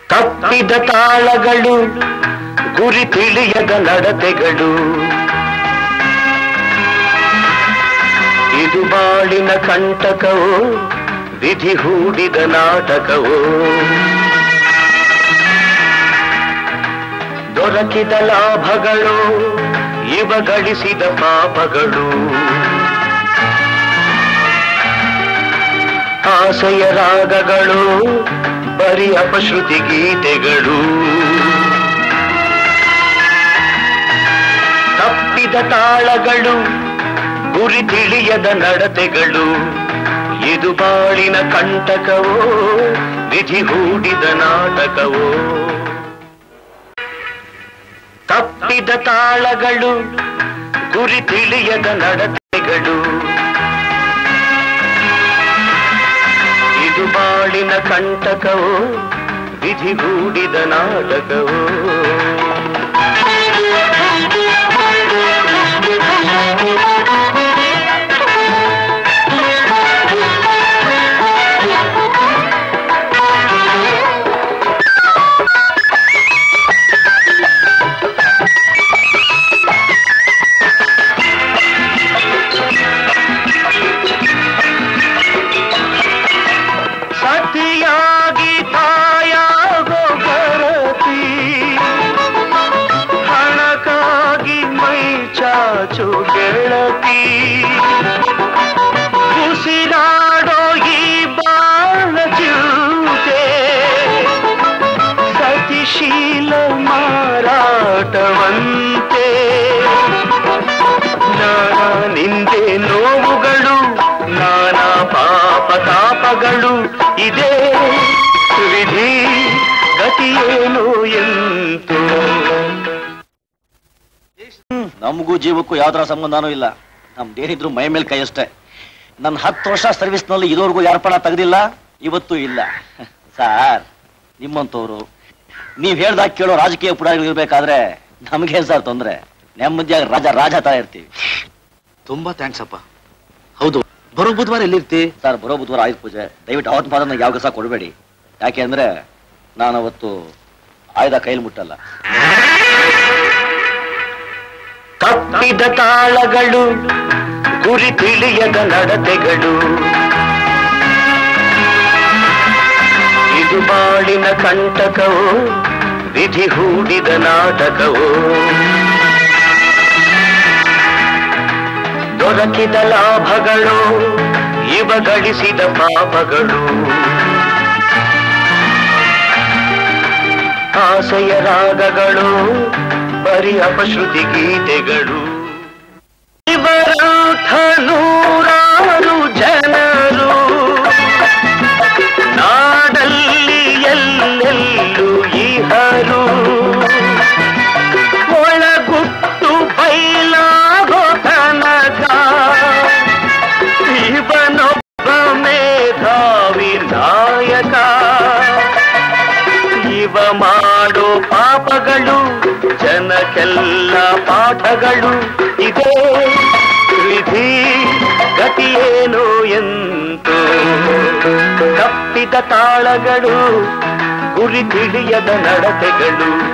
ತಪ್ಪಿದ ತಾಳಗಳು ಗುರಿ ತಿಳಿಯದ ನಡತೆಗಳು ಇದು ಬಾಳಿನ ಕಂಟಕವೋ ವಿಧಿ ಹೂಡಿದ ನಾಟಕವೋ ದೊರಕಿದ ಲಾಭಗಳು ಇವ ಗಳಿಸಿದ ಪಾಪಗಳು ಆಸೆಯ ರಾಗಗಳು ಬರಿ ಅಪಶ್ರುತಿ ಗೀತೆಗಳು ತಪ್ಪಿದ ತಾಳಗಳು ಗುರಿ ತಿಳಿಯದ ನಡತೆಗಳು ಇದು ಬಾಳಿನ ಕಂಟಕವೋ ವಿಧಿ ಹೂಡಿದ ನಾಟಕವೋ ತಪ್ಪಿದ ತಾಳಗಳು ಗುರಿ ತಿಳಿಯದ ನಡತೆಗಳು ಇದು ಬಾಳಿನ ಕಂಟಕವೋ ವಿಧಿ ಹೂಡಿದ ನಾಟಕವೋ ಸತಿಯಾಗಿ ತಾಯಾಗೋ ಗರತಿ ಹಣಕ್ಕಾಗಿ ಮೈ ಚಾಚು ಗೆಳತಿ ಉಸಿರಾಡೋ ಈ ಬಾಳ ಜೂತೆ ಸತಿಶೀಲ ಮಾರಾಟವಂತೆ ನಾನಾ ನಿಂದೆ ನೋವುಗಳು ನಾನಾ ಪಾಪ ತಾಪಗಳು ಇದೇ ವಿಧಿ ಗತಿಯೇನು ಎಂತು ನಮಗೂ ಜೀವಕ್ಕೂ ಯಾವ್ದರ ಸಂಬಂಧನೂ ಇಲ್ಲ ನಮ್ದೇನಿದ್ರು ಮೈ ಮೇಲೆ ಕೈ ಅಷ್ಟೇ ನನ್ನ ಹತ್ತು ವರ್ಷ ಸರ್ವಿಸ್ನಲ್ಲಿ ಇದುವರೆಗೂ ಯಾರ ಪಣ ತೆಗೆದಿಲ್ಲ ಇವತ್ತೂ ಇಲ್ಲ ಸಾರ್ ನಿಮ್ಮಂತವ್ರು ನೀವ್ ಹೇಳ್ದಾಗ ಕೇಳೋ ರಾಜಕೀಯ ಪುಡಾರಿಗಳು ಇರ್ಬೇಕಾದ್ರೆ ನಮ್ಗೇನ್ ಸರ್ ತೊಂದ್ರೆ ನೆಮ್ಮದಿಯಾಗಿ ರಾಜ ರಾಜ ತರ ಇರ್ತೀವಿ ತುಂಬಾ ಥ್ಯಾಂಕ್ಸ್ ಅಪ್ಪ ಹೌದು ಬರೋ ಬುಧವಾರ ಎಲ್ಲಿರ್ತಿ ಸರ್ ಬರೋ ಬುಧವಾರ ಆಯುಧ ಪೂಜೆ ದಯವಿಟ್ಟು ಅವತ್ತು ಮಾತ್ರ ನಂಗೆ ಯಾವ ಕೆಲಸ ಕೊಡಬೇಡಿ ಯಾಕೆ ಅಂದ್ರೆ ನಾನು ಅವತ್ತು ಆಯುಧ ಕೈಲಿ ಮುಟ್ಟಲ್ಲ ತಪ್ಪಿದ ತಾಳಗಳು ಗುರಿ ತಿಳಿಯದ ನಡತೆಗಳು ಇದು ಬಾಳಿನ ಕಂಟಕವೋ ವಿಧಿ ಹೂಡಿದ ನಾಟಕವೋ ದೊರಕಿದ ಲಾಭಗಳು ಇವ ಗಳಿಸಿದ ಪಾಪಗಳು ಆಸೆಯ ರಾಗಗಳು ಬರಿ ಅಪಶ್ರುತಿ ಗೀತೆಗಳು ಇವರಂಥ ನೂರಾರು ಜನರು ನಾಡಲ್ಲಿ ಎಲ್ಲೆಲ್ಲೂ ಇಹರು ಒಳಗುಟ್ಟು ಬೈಲಾಗೋ ತನಕ ಇವನೊಬ್ಬ ಮೇಧಾವಿ ನಾಯಕ ಇವ ಮಾಡೋ ಪಾಪಗಳು ಜನಕ್ಕೆಲ್ಲ ಪಾಠಗಳು ಇದೇ ವಿಧಿ ಗತಿಯೇನು ಎಂತು ತಪ್ಪಿದ ತಾಳಗಳು ಗುರಿ ತಿಳಿಯದ ನಡತೆಗಳು